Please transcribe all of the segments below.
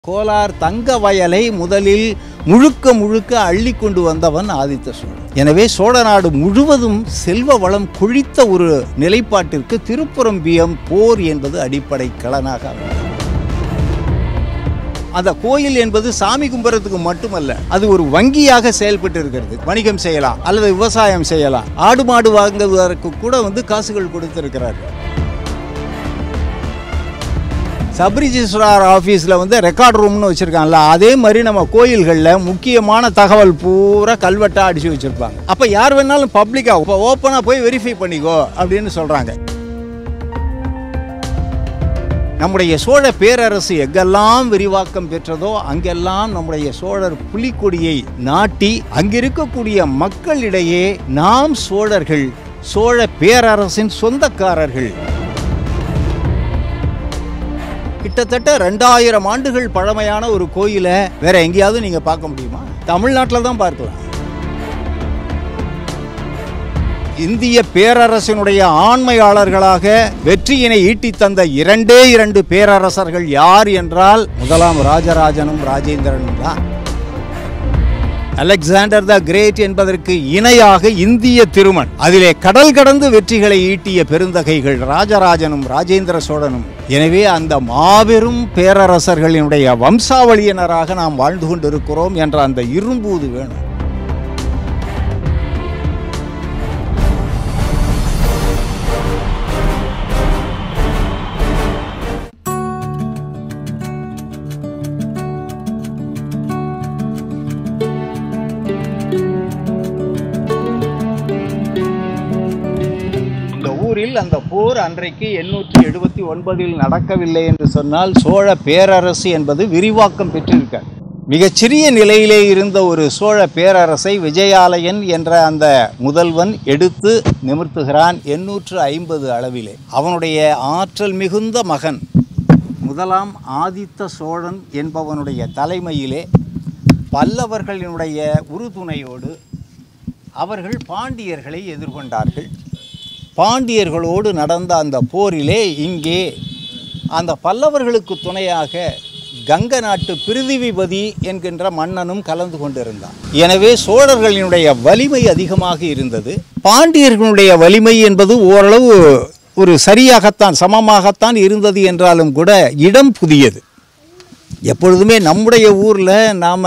கோலார் தங்க வயலை முதலில் முழுக்க முழுக்க அள்ளி கொண்டு வந்தவன் ஆதித்த சோழன் எனவே சோழ நாடு முழுவதும் செல்வ வளம் குழித்த ஒரு நிலைப்பாட்டிற்கு திருப்புறம்பியம் போர் என்பது அடிப்படை களனாக அமைந்தது. அந்த கோயில் என்பது சாமி கும்பிட்றதுக்கு மட்டுமல்ல அது ஒரு வங்கியாக செயல்பட்டு இருக்கிறது வணிகம் செய்யலாம் அல்லது விவசாயம் செய்யலாம் ஆடு மாடு வாங்குவதற்கு கூட வந்து காசுகள் கொடுத்திருக்கிறார்கள் சப்ரிஜிஸ்ட்ரார் ஆஃபீஸில் வந்து ரெக்கார்ட் ரூம்னு வச்சுருக்காங்கல்ல அதே மாதிரி நம்ம கோயில்களில் முக்கியமான தகவல் பூரா கல்வெட்டாக அடித்து வச்சுருப்பாங்க அப்போ யார் வேணாலும் பப்ளிக்காக இப்போ ஓப்பனாக போய் வெரிஃபை பண்ணிக்கோ அப்படின்னு சொல்கிறாங்க நம்முடைய சோழ பேரரசு எங்கெல்லாம் விரிவாக்கம் பெற்றதோ அங்கெல்லாம் நம்முடைய சோழர் புலிக்கொடியை நாட்டி அங்கிருக்கக்கூடிய மக்களிடையே நாம் சோழர்கள் சோழ பேரரசின் சொந்தக்காரர்கள் கிட்டத்தட்ட ரெண்டாயிரம் ஆண்டுகள் பழமையான ஒரு கோயிலை வேற எங்கேயாவது நீங்க பார்க்க முடியுமா தமிழ்நாட்டில் தான் பார்க்கலாம் இந்திய பேரரசினுடைய ஆண்மையாளர்களாக வெற்றியினை ஈட்டித் தந்த இரண்டே இரண்டு பேரரசர்கள் யார் என்றால் முதலாம் ராஜராஜனும் ராஜேந்திரனும் தான் அலெக்சாண்டர் த கிரேட் என்பதற்கு இணையாக இந்திய திருமண் அதிலே கடல் கடந்து வெற்றிகளை ஈட்டிய பெருந்தகைகள் ராஜராஜனும் ராஜேந்திர சோழனும் எனவே அந்த மாபெரும் பேரரசர்களினுடைய வம்சாவளியினராக நாம் வாழ்ந்து கொண்டிருக்கிறோம் என்ற அந்த இரும்பூது வேணும் இந்த ஊரில் அந்த போர் அன்றைக்கு எண்ணூற்றி எழுபத்தி ஒன்பதில் நடக்கவில்லை என்று சொன்னால் சோழ பேரரசு என்பது விரிவாக்கம் பெற்றிருக்க மிகச்சிறிய நிலையிலே இருந்த ஒரு சோழ பேரரசை விஜயாலயன் என்ற அந்த முதல்வன் எடுத்து நிமிர்த்துகிறான் எண்ணூற்று ஐம்பது அளவிலே அவனுடைய ஆற்றல் மிகுந்த மகன் முதலாம் ஆதித்த சோழன் என்பவனுடைய தலைமையிலே பல்லவர்களினுடைய உறுதுணையோடு அவர்கள் பாண்டியர்களை எதிர்கொண்டார்கள் பாண்டியர்களோடு நடந்த அந்த போரிலே இங்கே அந்த பல்லவர்களுக்கு துணையாக கங்க நாட்டு பிரிதிவிபதி என்கின்ற மன்னனும் கலந்து கொண்டிருந்தான் எனவே சோழர்களினுடைய வலிமை அதிகமாக இருந்தது பாண்டியர்களுடைய வலிமை என்பது ஓரளவு ஒரு சரியாகத்தான் சமமாகத்தான் இருந்தது என்றாலும் கூட இடம் புதியது எப்பொழுதுமே நம்முடைய ஊரில் நாம்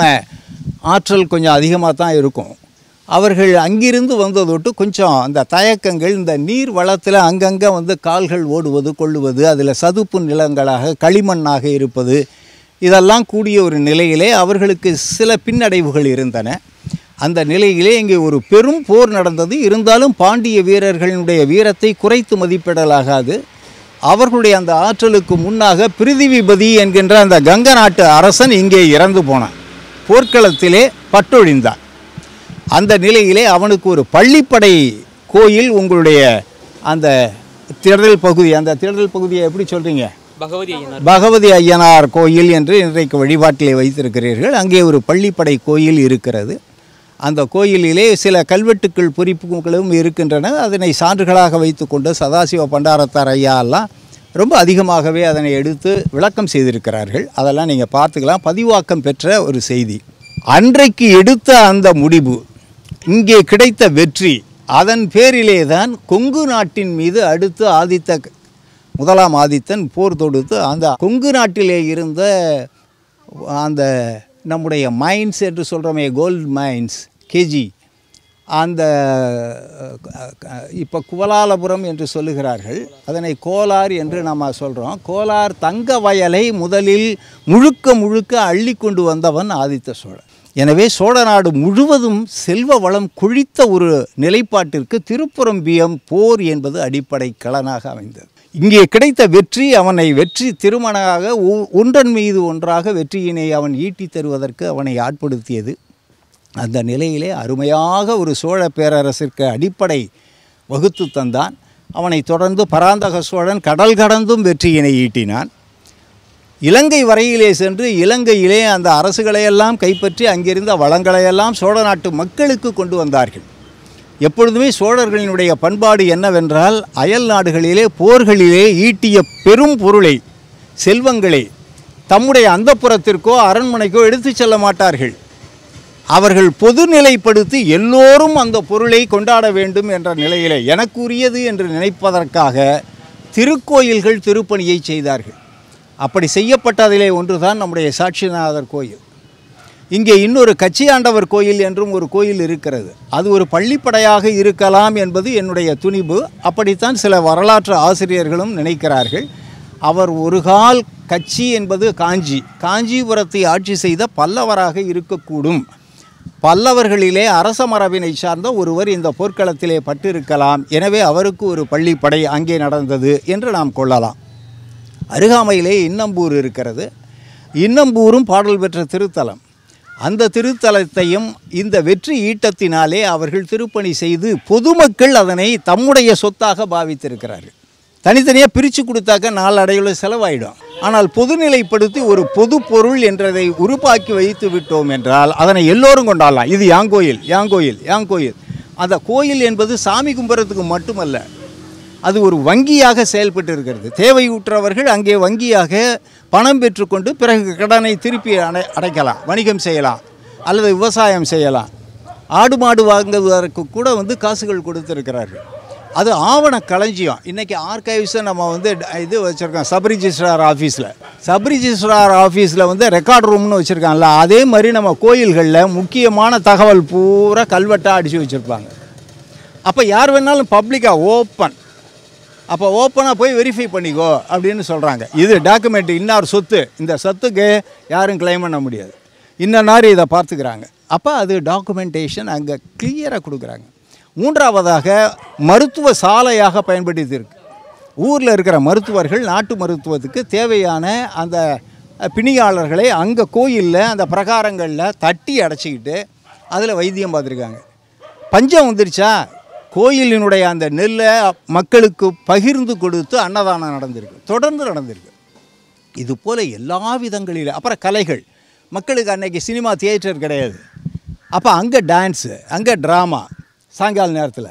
ஆற்றல் கொஞ்சம் அதிகமாக தான் இருக்கும் அவர்கள் அங்கிருந்து வந்ததொட்டு கொஞ்சம் அந்த தயக்கங்கள் இந்த நீர் வளத்தில் அங்கங்கே வந்து கால்கள் ஓடுவது கொள்ளுவது அதில் சதுப்பு நிலங்களாக களிமண்ணாக இருப்பது இதெல்லாம் கூடிய ஒரு நிலையிலே அவர்களுக்கு சில பின்னடைவுகள் இருந்தன அந்த நிலையிலே இங்கே ஒரு பெரும் போர் நடந்தது இருந்தாலும் பாண்டிய வீரர்களுடைய வீரத்தை குறைத்து மதிப்பிடலாகாது அவர்களுடைய அந்த ஆற்றலுக்கு முன்னாக பிரிதிவிபதி என்கின்ற அந்த கங்க நாட்டு அரசன் இங்கே இறந்து போனான் போர்க்களத்திலே பட்டொழிந்தான் அந்த நிலையிலே அவனுக்கு ஒரு பள்ளிப்படை கோயில் உங்களுடைய அந்த திடல் பகுதி அந்த திடல் பகுதியை எப்படி சொல்கிறீங்க பகவதி ஐயனார் பகவதி ஐயனார் கோயில் என்று இன்றைக்கு வழிபாட்டிலே வைத்திருக்கிறீர்கள் அங்கே ஒரு பள்ளிப்படை கோயில் இருக்கிறது அந்த கோயிலிலே சில கல்வெட்டுக்கள் பொறிப்புகளும் இருக்கின்றன அதனை சான்றுகளாக வைத்துக்கொண்டு சதாசிவ பண்டாரத்தார் ஐயா எல்லாம் ரொம்ப அதிகமாகவே அதனை எடுத்து விளக்கம் செய்திருக்கிறார்கள் அதெல்லாம் நீங்கள் பார்த்துக்கலாம் பதிவாக்கம் பெற்ற ஒரு செய்தி அன்றைக்கு எடுத்த அந்த முடிவு இங்கே கிடைத்த வெற்றி அதன் பேரிலே தான் கொங்கு நாட்டின் மீது அடுத்து ஆதித்த முதலாம் ஆதித்தன் போர் தொடுத்து அந்த கொங்கு நாட்டிலே இருந்த அந்த நம்முடைய மைன்ஸ் என்று சொல்கிறோமே கோல்டு மைன்ஸ் கேஜி அந்த இப்போ குவலாலபுரம் என்று சொல்லுகிறார்கள் அதனை கோலார் என்று நம்ம சொல்கிறோம் கோலார் தங்க வயலை முதலில் முழுக்க முழுக்க அள்ளி கொண்டு வந்தவன் ஆதித்த சோழன் எனவே சோழ நாடு முழுவதும் செல்வ வளம் குழித்த ஒரு நிலைப்பாட்டிற்கு திருப்புறம்பியம் போர் என்பது அடிப்படை களனாக அமைந்தது இங்கே கிடைத்த வெற்றி அவனை வெற்றி திருமணமாக ஒ- ஒன்றன் மீது ஒன்றாக வெற்றியினை அவன் ஈட்டித் தருவதற்கு அவனை ஆட்படுத்தியது அந்த நிலையிலே அருமையாக ஒரு சோழ பேரரசிற்கு அடிப்படை வகுத்து தந்தான் அவனை தொடர்ந்து பராந்தக சோழன் கடல் கடந்தும் வெற்றியினை ஈட்டினான் இலங்கை வரையிலே சென்று இலங்கையிலே அந்த அரசுகளையெல்லாம் கைப்பற்றி அங்கிருந்த வளங்களையெல்லாம் சோழ நாட்டு மக்களுக்கு கொண்டு வந்தார்கள் எப்பொழுதுமே சோழர்களினுடைய பண்பாடு என்னவென்றால் அயல் நாடுகளிலே போர்களிலே ஈட்டிய பெரும் பொருளை செல்வங்களை தம்முடைய அந்தப்புறத்திற்கோ அரண்மனைக்கோ எடுத்துச் செல்ல மாட்டார்கள் அவர்கள் பொதுநிலைப்படுத்தி எல்லோரும் அந்த பொருளை கொண்டாட வேண்டும் என்ற நிலையிலே எனக்குரியது என்று நினைப்பதற்காக திருக்கோயில்கள் திருப்பணியை செய்தார்கள் அப்படி செய்யப்பட்டதிலே ஒன்றுதான் நம்முடைய சாட்சிநாதர் கோயில் இங்கே இன்னொரு கச்சியாண்டவர் கோயில் என்றும் ஒரு கோயில் இருக்கிறது அது ஒரு பள்ளிப்படையாக இருக்கலாம் என்பது என்னுடைய துணிவு அப்படித்தான் சில வரலாற்று ஆசிரியர்களும் நினைக்கிறார்கள் அவர் ஒரு கால் கச்சி என்பது காஞ்சி காஞ்சிபுரத்தை ஆட்சி செய்த பல்லவராக இருக்கக்கூடும் பல்லவர்களிலே அரச மரபினை சார்ந்த ஒருவர் இந்த போர்க்களத்திலே பட்டிருக்கலாம் எனவே அவருக்கு ஒரு பள்ளிப்படை அங்கே நடந்தது என்று நாம் கொள்ளலாம் அருகாமையிலே இன்னம்பூர் இருக்கிறது இன்னம்பூரும் பாடல் பெற்ற திருத்தலம் அந்த திருத்தலத்தையும் இந்த வெற்றி ஈட்டத்தினாலே அவர்கள் திருப்பணி செய்து பொதுமக்கள் அதனை தம்முடைய சொத்தாக பாவித்திருக்கிறார்கள் தனித்தனியாக பிரித்து கொடுத்தாக்க நாளடைவில் செலவாயிடும் ஆனால் பொதுநிலைப்படுத்தி ஒரு பொது பொருள் என்றதை உருப்பாக்கி வைத்து விட்டோம் என்றால் அதனை எல்லோரும் கொண்டாடலாம் இது யாங்கோயில் யாங்கோயில் யாங்கோயில் அந்த கோயில் என்பது சாமி கும்பிட்றதுக்கு மட்டுமல்ல அது ஒரு வங்கியாக செயல்பட்டு இருக்கிறது தேவையுற்றவர்கள் அங்கே வங்கியாக பணம் பெற்றுக்கொண்டு பிறகு கடனை திருப்பி அடை அடைக்கலாம் வணிகம் செய்யலாம் அல்லது விவசாயம் செய்யலாம் ஆடு மாடு வாங்குவதற்கு கூட வந்து காசுகள் கொடுத்துருக்கிறார்கள் அது ஆவண களஞ்சியம் இன்றைக்கி ஆர்கைவ்ஸை நம்ம வந்து ட- இது வச்சுருக்கோம் சப் ரிஜிஸ்ட்ரார் ஆஃபீஸில் சப் ரிஜிஸ்ட்ரார் ஆஃபீஸில் வந்து ரெக்கார்ட் ரூம்னு வச்சுருக்காங்கல்ல அதே மாதிரி நம்ம கோயில்களில் முக்கியமான தகவல் பூரா கல்வெட்டாக அடித்து வச்சுருப்பாங்க அப்போ யார் வேணாலும் பப்ளிக்காக ஓப்பன் அப்போ ஓப்பனாக போய் வெரிஃபை பண்ணிக்கோ அப்படின்னு சொல்கிறாங்க இது டாக்குமெண்ட் இன்னார் சொத்து இந்த சொத்துக்கு யாரும் கிளைம் பண்ண முடியாது இன்னனார் இதை பார்த்துக்கிறாங்க அப்போ அது டாக்குமெண்டேஷன் அங்கே கிளியராக கொடுக்குறாங்க மூன்றாவதாக மருத்துவ சாலையாக பயன்படுத்தியிருக்கு ஊரில் இருக்கிற மருத்துவர்கள் நாட்டு மருத்துவத்துக்கு தேவையான அந்த பிணியாளர்களை அங்கே கோயிலில் அந்த பிரகாரங்களில் தட்டி அடைச்சிக்கிட்டு அதில் வைத்தியம் பார்த்துருக்காங்க பஞ்சம் வந்துருச்சா கோயிலினுடைய அந்த நெல்லை மக்களுக்கு பகிர்ந்து கொடுத்து அன்னதானம் நடந்திருக்கு தொடர்ந்து நடந்திருக்கு இது போல் எல்லா விதங்களிலும் அப்புறம் கலைகள் மக்களுக்கு அன்னைக்கு சினிமா தியேட்டர் கிடையாது அப்போ அங்கே டான்ஸு அங்கே ட்ராமா சாயங்கால நேரத்தில்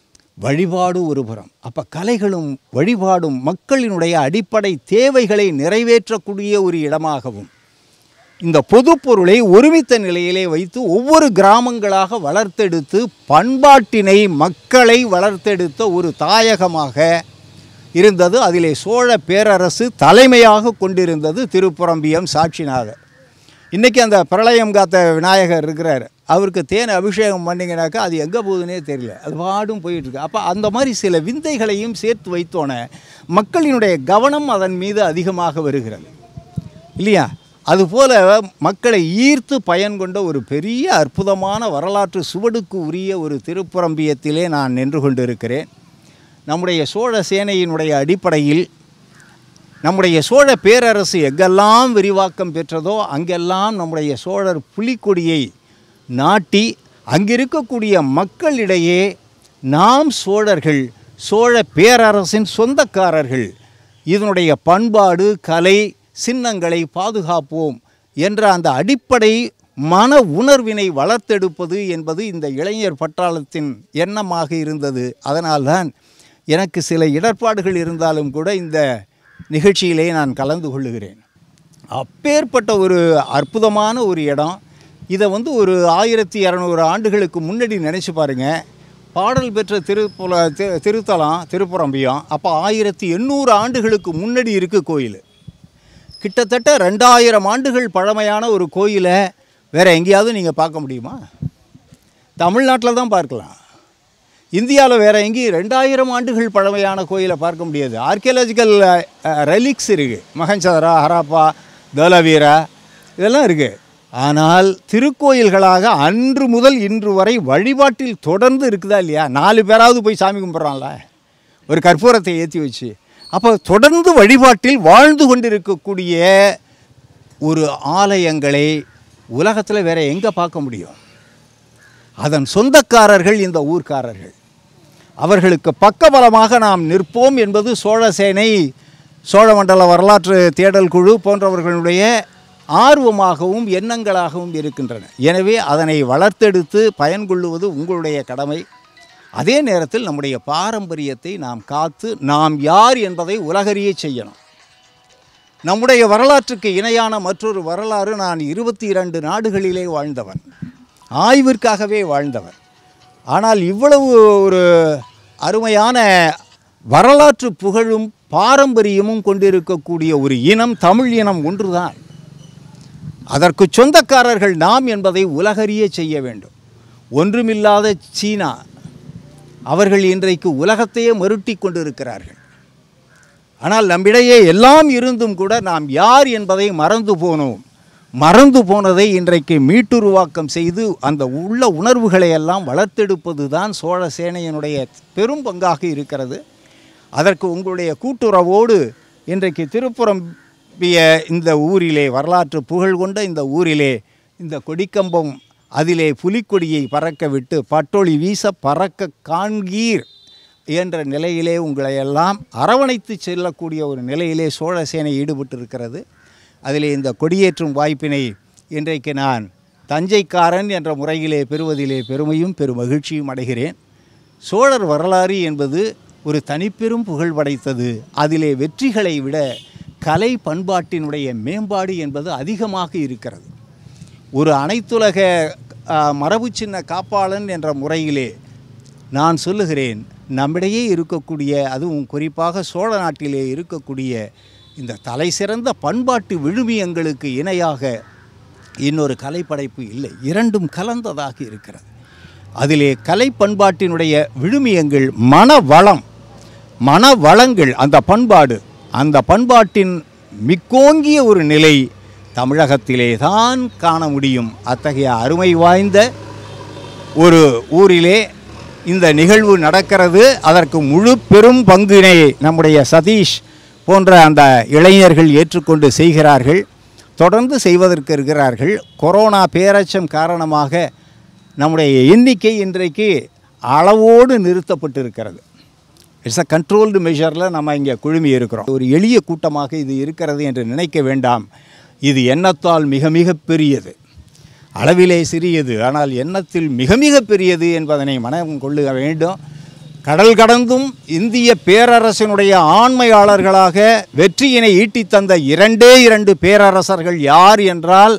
வழிபாடு ஒரு புறம் அப்போ கலைகளும் வழிபாடும் மக்களினுடைய அடிப்படை தேவைகளை நிறைவேற்றக்கூடிய ஒரு இடமாகவும் இந்த பொதுப்பொருளை ஒருமித்த நிலையிலே வைத்து ஒவ்வொரு கிராமங்களாக வளர்த்தெடுத்து பண்பாட்டினை மக்களை வளர்த்தெடுத்த ஒரு தாயகமாக இருந்தது அதிலே சோழ பேரரசு தலைமையாக கொண்டிருந்தது திருப்புரம்பியம் சாட்சிநாதர் இன்றைக்கி அந்த பிரளயம் காத்த விநாயகர் இருக்கிறார் அவருக்கு தேன் அபிஷேகம் பண்ணிங்கனாக்கா அது எங்கே போகுதுன்னே தெரியல அது பாடும் போயிட்டுருக்கு அப்போ அந்த மாதிரி சில விந்தைகளையும் சேர்த்து வைத்தோன மக்களினுடைய கவனம் அதன் மீது அதிகமாக வருகிறது இல்லையா அதுபோல மக்களை ஈர்த்து பயன் கொண்ட ஒரு பெரிய அற்புதமான வரலாற்று சுவடுக்கு உரிய ஒரு திருப்புரம்பியத்திலே நான் நின்று கொண்டிருக்கிறேன் நம்முடைய சோழ சேனையினுடைய அடிப்படையில் நம்முடைய சோழ பேரரசு எங்கெல்லாம் விரிவாக்கம் பெற்றதோ அங்கெல்லாம் நம்முடைய சோழர் புலிக்கொடியை நாட்டி அங்கிருக்கக்கூடிய மக்களிடையே நாம் சோழர்கள் சோழ பேரரசின் சொந்தக்காரர்கள் இதனுடைய பண்பாடு கலை சின்னங்களை பாதுகாப்போம் என்ற அந்த அடிப்படை மன உணர்வினை வளர்த்தெடுப்பது என்பது இந்த இளைஞர் பட்டாளத்தின் எண்ணமாக இருந்தது அதனால்தான் எனக்கு சில இடர்பாடுகள் இருந்தாலும் கூட இந்த நிகழ்ச்சியிலே நான் கலந்து கொள்ளுகிறேன் அப்பேற்பட்ட ஒரு அற்புதமான ஒரு இடம் இதை வந்து ஒரு ஆயிரத்தி இரநூறு ஆண்டுகளுக்கு முன்னாடி நினச்சி பாருங்கள் பாடல் பெற்ற திருப்புல திரு திருத்தலம் திருப்புரம்பியம் அப்போ ஆயிரத்தி எண்ணூறு ஆண்டுகளுக்கு முன்னாடி இருக்கு கோயில் கிட்டத்தட்ட ரெண்டாயிரம் ஆண்டுகள் பழமையான ஒரு கோயிலை வேறு எங்கேயாவது நீங்கள் பார்க்க முடியுமா தமிழ்நாட்டில் தான் பார்க்கலாம் இந்தியாவில் வேறு எங்கேயும் ரெண்டாயிரம் ஆண்டுகள் பழமையான கோயிலை பார்க்க முடியாது ஆர்கியலாஜிக்கல் ரெலிக்ஸ் இருக்குது மகஞ்சதரா ஹராப்பா தோலவீரா இதெல்லாம் இருக்குது ஆனால் திருக்கோயில்களாக அன்று முதல் இன்று வரை வழிபாட்டில் தொடர்ந்து இருக்குதா இல்லையா நாலு பேராவது போய் சாமி கும்பிட்றான்ல ஒரு கற்பூரத்தை ஏற்றி வச்சு அப்போ தொடர்ந்து வழிபாட்டில் வாழ்ந்து கொண்டிருக்கக்கூடிய ஒரு ஆலயங்களை உலகத்தில் வேற எங்கே பார்க்க முடியும் அதன் சொந்தக்காரர்கள் இந்த ஊர்க்காரர்கள் அவர்களுக்கு பக்கபலமாக நாம் நிற்போம் என்பது சோழசேனை சோழமண்டல வரலாற்று தேடல் குழு போன்றவர்களுடைய ஆர்வமாகவும் எண்ணங்களாகவும் இருக்கின்றன எனவே அதனை வளர்த்தெடுத்து பயன்கொள்ளுவது உங்களுடைய கடமை அதே நேரத்தில் நம்முடைய பாரம்பரியத்தை நாம் காத்து நாம் யார் என்பதை உலகறிய செய்யணும் நம்முடைய வரலாற்றுக்கு இணையான மற்றொரு வரலாறு நான் இருபத்தி இரண்டு நாடுகளிலே வாழ்ந்தவன் ஆய்விற்காகவே வாழ்ந்தவன் ஆனால் இவ்வளவு ஒரு அருமையான வரலாற்று புகழும் பாரம்பரியமும் கொண்டிருக்கக்கூடிய ஒரு இனம் தமிழ் இனம் ஒன்றுதான் அதற்கு சொந்தக்காரர்கள் நாம் என்பதை உலகறிய செய்ய வேண்டும் ஒன்றுமில்லாத சீனா அவர்கள் இன்றைக்கு உலகத்தையே மருட்டி கொண்டிருக்கிறார்கள் ஆனால் நம்மிடையே எல்லாம் இருந்தும் கூட நாம் யார் என்பதை மறந்து போனோம் மறந்து போனதை இன்றைக்கு மீட்டுருவாக்கம் செய்து அந்த உள்ள உணர்வுகளை எல்லாம் வளர்த்தெடுப்பது தான் சோழ சேனையினுடைய பெரும் பங்காக இருக்கிறது அதற்கு உங்களுடைய கூட்டுறவோடு இன்றைக்கு திருப்புறம்பிய இந்த ஊரிலே வரலாற்று புகழ் கொண்ட இந்த ஊரிலே இந்த கொடிக்கம்பம் அதிலே புலிக்கொடியை பறக்க விட்டு பட்டொளி வீச பறக்க காண்கீர் என்ற நிலையிலே உங்களை எல்லாம் அரவணைத்து செல்லக்கூடிய ஒரு நிலையிலே சோழ சேனை ஈடுபட்டிருக்கிறது அதிலே இந்த கொடியேற்றும் வாய்ப்பினை இன்றைக்கு நான் தஞ்சைக்காரன் என்ற முறையிலே பெறுவதிலே பெருமையும் பெரும் மகிழ்ச்சியும் அடைகிறேன் சோழர் வரலாறு என்பது ஒரு தனிப்பெரும் புகழ் படைத்தது அதிலே வெற்றிகளை விட கலை பண்பாட்டினுடைய மேம்பாடு என்பது அதிகமாக இருக்கிறது ஒரு அனைத்துலக ஆ, மரபு சின்ன காப்பாளன் என்ற முறையிலே நான் சொல்லுகிறேன் நம்மிடையே இருக்கக்கூடிய அதுவும் குறிப்பாக சோழ நாட்டிலே இருக்கக்கூடிய இந்த தலை சிறந்த பண்பாட்டு விழுமியங்களுக்கு இணையாக இன்னொரு கலைப்படைப்பு இல்லை இரண்டும் கலந்ததாக இருக்கிறது அதிலே கலை பண்பாட்டினுடைய விழுமியங்கள் மனவளம் மனவளங்கள் அந்த பண்பாடு அந்த பண்பாட்டின் மிக்கோங்கிய ஒரு நிலை தமிழகத்திலே தான் காண முடியும் அத்தகைய அருமை வாய்ந்த ஒரு ஊரிலே இந்த நிகழ்வு நடக்கிறது அதற்கு முழு பெரும் பங்கினை நம்முடைய சதீஷ் போன்ற அந்த இளைஞர்கள் ஏற்றுக்கொண்டு செய்கிறார்கள் தொடர்ந்து செய்வதற்கு இருக்கிறார்கள் கொரோனா பேரச்சம் காரணமாக நம்முடைய எண்ணிக்கை இன்றைக்கு அளவோடு நிறுத்தப்பட்டிருக்கிறது இட்ஸ் அ கண்ட்ரோல்டு மெஷரில் நம்ம இங்கே குழுமி இருக்கிறோம் ஒரு எளிய கூட்டமாக இது இருக்கிறது என்று நினைக்க வேண்டாம் இது எண்ணத்தால் மிக மிக பெரியது அளவிலே சிறியது ஆனால் எண்ணத்தில் மிக மிக பெரியது என்பதனை மனம் கொள்ள வேண்டும் கடல் கடந்தும் இந்திய பேரரசினுடைய ஆண்மையாளர்களாக வெற்றியினை ஈட்டித் தந்த இரண்டே இரண்டு பேரரசர்கள் யார் என்றால்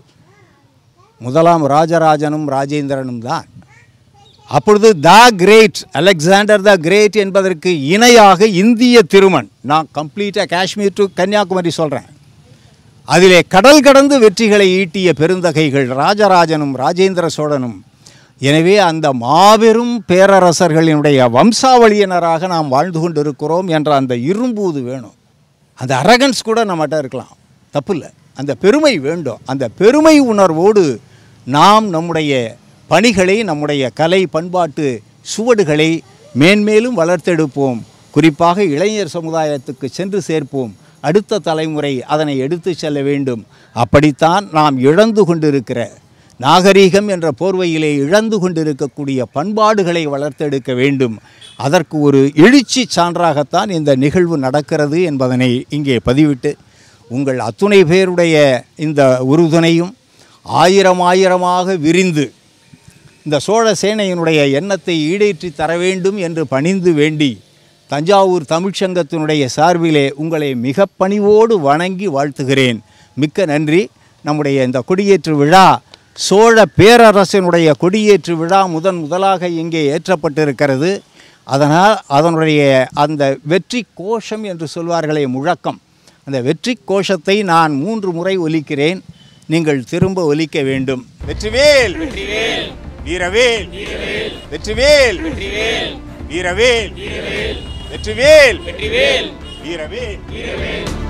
முதலாம் ராஜராஜனும் ராஜேந்திரனும் தான் அப்பொழுது the great Alexander the great என்பதற்கு இணையாக இந்திய திருமண் நான் கம்ப்ளீட்டாக காஷ்மீர் டு கன்னியாகுமரி சொல்கிறேன் அதிலே கடல் கடந்து வெற்றிகளை ஈட்டிய பெருந்தகைகள் ராஜராஜனும் ராஜேந்திர சோழனும் எனவே அந்த மாபெரும் பேரரசர்களினுடைய வம்சாவளியினராக நாம் வாழ்ந்து கொண்டிருக்கிறோம் என்ற அந்த இரும்பூது வேணும் அந்த அரகன்ஸ் கூட நம்மகிட்ட இருக்கலாம் தப்பு இல்லை அந்த பெருமை வேண்டும் அந்த பெருமை உணர்வோடு நாம் நம்முடைய பணிகளை நம்முடைய கலை பண்பாட்டு சுவடுகளை மேன்மேலும் வளர்த்தெடுப்போம் குறிப்பாக இளைஞர் சமுதாயத்துக்கு சென்று சேர்ப்போம் அடுத்த தலைமுறை அதனை எடுத்து செல்ல வேண்டும் அப்படித்தான் நாம் இழந்து கொண்டிருக்கிற நாகரீகம் என்ற போர்வையிலே இழந்து கொண்டிருக்கக்கூடிய பண்பாடுகளை வளர்த்தெடுக்க வேண்டும் அதற்கு ஒரு எழுச்சி சான்றாகத்தான் இந்த நிகழ்வு நடக்கிறது என்பதனை இங்கே பதிவிட்டு உங்கள் அத்துணை பேருடைய இந்த உறுதுணையும் ஆயிரம் ஆயிரமாக விரிந்து இந்த சோழ சேனையினுடைய எண்ணத்தை ஈடேற்றி தர வேண்டும் என்று பணிந்து வேண்டி தஞ்சாவூர் தமிழ்ச்சங்கத்தினுடைய சார்பிலே உங்களை மிக பணிவோடு வணங்கி வாழ்த்துகிறேன் மிக்க நன்றி நம்முடைய இந்த கொடியேற்று விழா சோழ பேரரசினுடைய கொடியேற்று விழா முதன் முதலாக இங்கே ஏற்றப்பட்டிருக்கிறது அதனால் அதனுடைய அந்த வெற்றி கோஷம் என்று சொல்வார்களே முழக்கம் அந்த வெற்றி கோஷத்தை நான் மூன்று முறை ஒலிக்கிறேன் நீங்கள் திரும்ப ஒலிக்க வேண்டும் வெற்றிவேல் வெற்றிவேல் வீரவேல் வெற்றிவேல் வெற்றிவேல் வீரவேல் வெற்றிவேல் வெற்றிவேல் வீரவேல்